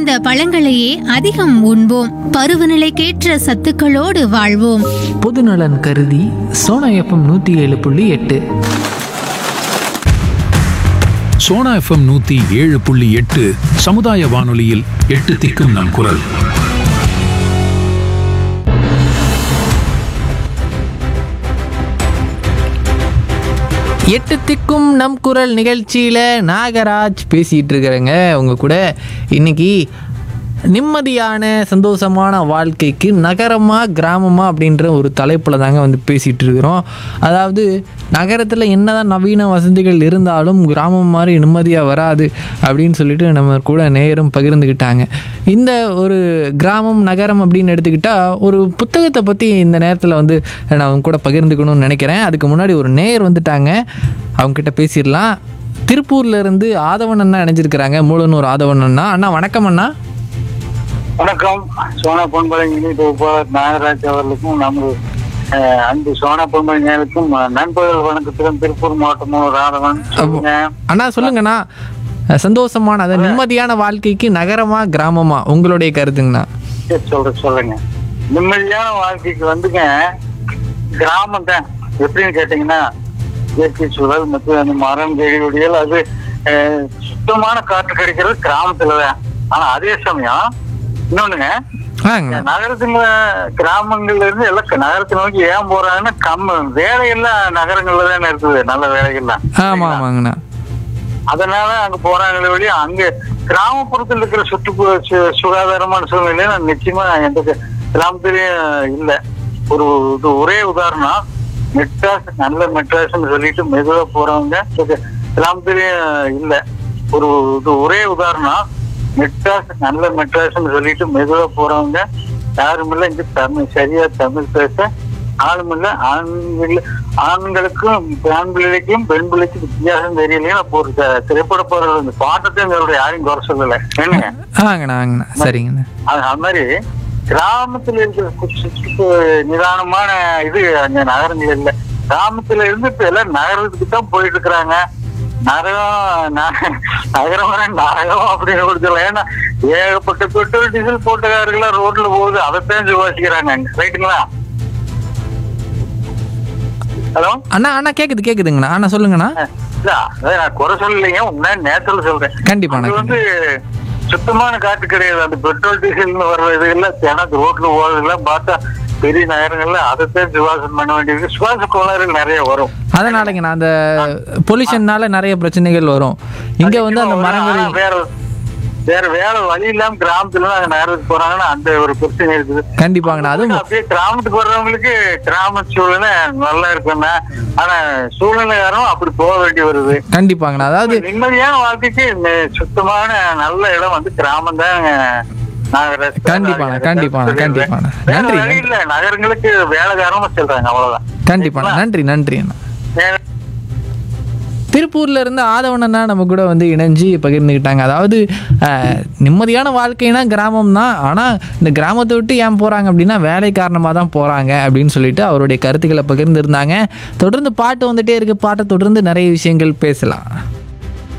நிறைந்த பழங்களையே அதிகம் உண்போம் பருவநிலைக்கேற்ற சத்துக்களோடு வாழ்வோம் பொதுநலன் கருதி சோனா எஃப்எம் நூற்றி ஏழு புள்ளி எட்டு சோனா எஃப்எம் நூத்தி ஏழு புள்ளி எட்டு சமுதாய வானொலியில் எட்டு திக்கும் நம் குரல் எட்டு திக்கும் நம் குரல் நிகழ்ச்சியில் நாகராஜ் பேசிகிட்டு இருக்கிறேங்க உங்க கூட இன்னைக்கு நிம்மதியான சந்தோஷமான வாழ்க்கைக்கு நகரமா கிராமமா அப்படின்ற ஒரு தலைப்பில் தாங்க வந்து பேசிகிட்டு இருக்கிறோம் அதாவது நகரத்தில் என்னதான் நவீன வசதிகள் இருந்தாலும் கிராமம் மாதிரி நிம்மதியாக வராது அப்படின்னு சொல்லிட்டு நம்ம கூட நேரம் பகிர்ந்துக்கிட்டாங்க இந்த ஒரு கிராமம் நகரம் அப்படின்னு எடுத்துக்கிட்டால் ஒரு புத்தகத்தை பற்றி இந்த நேரத்தில் வந்து நான் அவங்க கூட பகிர்ந்துக்கணும்னு நினைக்கிறேன் அதுக்கு முன்னாடி ஒரு நேயர் வந்துட்டாங்க அவங்ககிட்ட பேசிடலாம் திருப்பூர்ல இருந்து ஆதவன் அண்ணா இணைஞ்சிருக்கிறாங்க மூலனூர் ஆதவன் அண்ணா அண்ணா வணக்கம் அண்ணா வணக்கம் சோனா பொன்பலை இனி தொகுப்பாளர் நாகராஜ் அவர்களுக்கும் நமது அஹ், அன்பு சோனா பொன்பலை நேருக்கும் நண்பர்கள் வணக்கத்துடன் திருப்பூர் மாவட்டம் ராதவன் சொல்லுங்க அண்ணா சொல்லுங்கண்ணா அஹ் சந்தோஷமான அதாவது நிம்மதியான வாழ்க்கைக்கு நகரமா கிராமமா உங்களுடைய கருத்துங்கண்ணா சரி, சொல்றேன் சொல்லுங்க நிம்மதியான வாழ்க்கைக்கு வந்துங்க கிராமம் தான் எப்படின்னு கேட்டீங்கன்னா இயற்கை சூழல் மற்றும் அந்த மரம் செடி கொடிகள் அது அஹ், சுத்தமான காற்று கிடைக்கிறது கிராமத்துல தான் ஆனா அதே சமயம் இன்னொன்னுங்க ஆங்கண்ணா நகரத்துல கிராமங்கள்ல இருந்து எல்லாம் க- நகரத்தை நோக்கி ஏன் போறாங்கன்னா கம் வேலையெல்லாம் நகரங்கள்ல தானே இருக்குது நல்ல வேலைகள்லாம் ஆமா ஆமாங்கண்ணா அதனால அங்க போறாங்களே வழி அங்க கிராமப்புறத்துல இருக்கிற சுற்று சு- சுகாதாரமான சூழ்நிலை நான் நிச்சயமா எந்த க- கிராமத்திலயும் இல்ல ஒரு இது ஒரே உதாரணம் மெட்ராஸ் நல்ல மெட்ராஸ்னு சொல்லிட்டு மெதுவா போறவங்க இது கிராமத்திலயும் இல்ல ஒரு இது ஒரே உதாரணம் மெட்ராஸ் நல்ல மெட்ராஸ்னு சொல்லிட்டு மெதுவா போறவங்க யாரும் இல்ல இங்க தமிழ் சரியா தமிழ் பேச ஆளும் இல்ல ஆண்கள் ஆண்களுக்கும் ஆண் பிள்ளைக்கும் பெண் பிள்ளைக்கும் வித்தியாசம் தெரியலையே அப்போ ஒரு த- திரைப்பட போறது இந்த பாட்டத்தை எங்களுடைய யாரையும் குறை சொல்லல என்னங்க ஆங்கண்ணா ஆங்கண்ணா சரிங்கண்ணா அது அது மாதிரி கிராமத்துல இருக்கிற கு- சுற்று நிதானமான இது அங்க நகரங்கள் இல்ல கிராமத்துல இருந்து இப்ப எல்லாம் நகரத்துக்கு தான் போயிட்டு இருக்கிறாங்க நகரம் ந- நகரம் வர நரகம் அப்படின்னு கூட சொல்லலாம் ஏன்னா ஏகப்பட்ட பெட்ரோல் டீசல் போட்ட காருகள்லாம் ரோட்ல போகுது அதைத்தான் சுவாசிக்கிறாங்க அங்க ரைட்டுங்களா ஹலோ அண்ணா அண்ணா கேக்குது கேக்குதுங்கண்ணா அண்ணா சொல்லுங்கண்ணா இல்ல அதான் நான் குறை சொல்லலைங்க உண்மையா நேரத்துல சொல்றேன் கண்டிப்பாண்ணா அது வந்து சுத்தமான காற்று கிடையாது அந்த பெட்ரோல் டீசல்னு வர்ற இது எல்லாம் எனக்கு ரோட்ல போறதெல்லாம் பார்த்தா பெரிய நகரங்கள்ல அதைத்தான் சுவாசம் பண்ண வேண்டியது சுவாச கோளாறுகள் நிறைய வரும் அதனாலங்கண்ணா அந்த பொல்யூஷன்னால நிறைய பிரச்சனைகள் வரும் இங்க வந்து அந்த ஆனா மரங்கள் வேற வேற வேற வழி இல்லாம கிராமத்துல அங்க நகரத்துக்கு போறாங்கன்னா அந்த ஒரு பிரச்சனை இருக்குது கண்டிப்பாங்கண்ணா அதுவும் அப்படியே கிராமத்துக்கு வர்றவங்களுக்கு கிராம சூழ்நிலை நல்லா இருக்குன்னா ஆனா சூழ்நிலை காரணம் அப்படி போக வேண்டி வருது கண்டிப்பாங்கண்ணா அதாவது நிம்மதியான வாழ்க்கைக்கு இந்த சுத்தமான நல்ல இடம் வந்து கிராமம் தான் நாகராஜ் கண்டிப்பாண்ணா, கண்டிப்பாண்ணா, கண்டிப்பாண்ணா. வேற நன்றி, வழி இல்ல நகரங்களுக்கு வேலை காரணமா சொல்றாங்க அவ்வளவுதான் கண்டிப்பாண்ணா நன்றி நன்றி அண்ணா வேற- திருப்பூர்ல இருந்து ஆதவனண்ணா நம்ம கூட வந்து இணைஞ்சு பகிர்ந்துக்கிட்டாங்க அதாவது அஹ், நிம்மதியான வாழ்க்கைனா கிராமம் தான் ஆனால் இந்த கிராமத்தை விட்டு ஏன் போகிறாங்க அப்படின்னா வேலை காரணமாக தான் போகிறாங்க அப்படின்னு சொல்லிட்டு அவருடைய கருத்துக்களை பகிர்ந்துருந்தாங்க தொடர்ந்து பாட்டு வந்துட்டே இருக்கு பாட்டை தொடர்ந்து நிறைய விஷயங்கள் பேசலாம்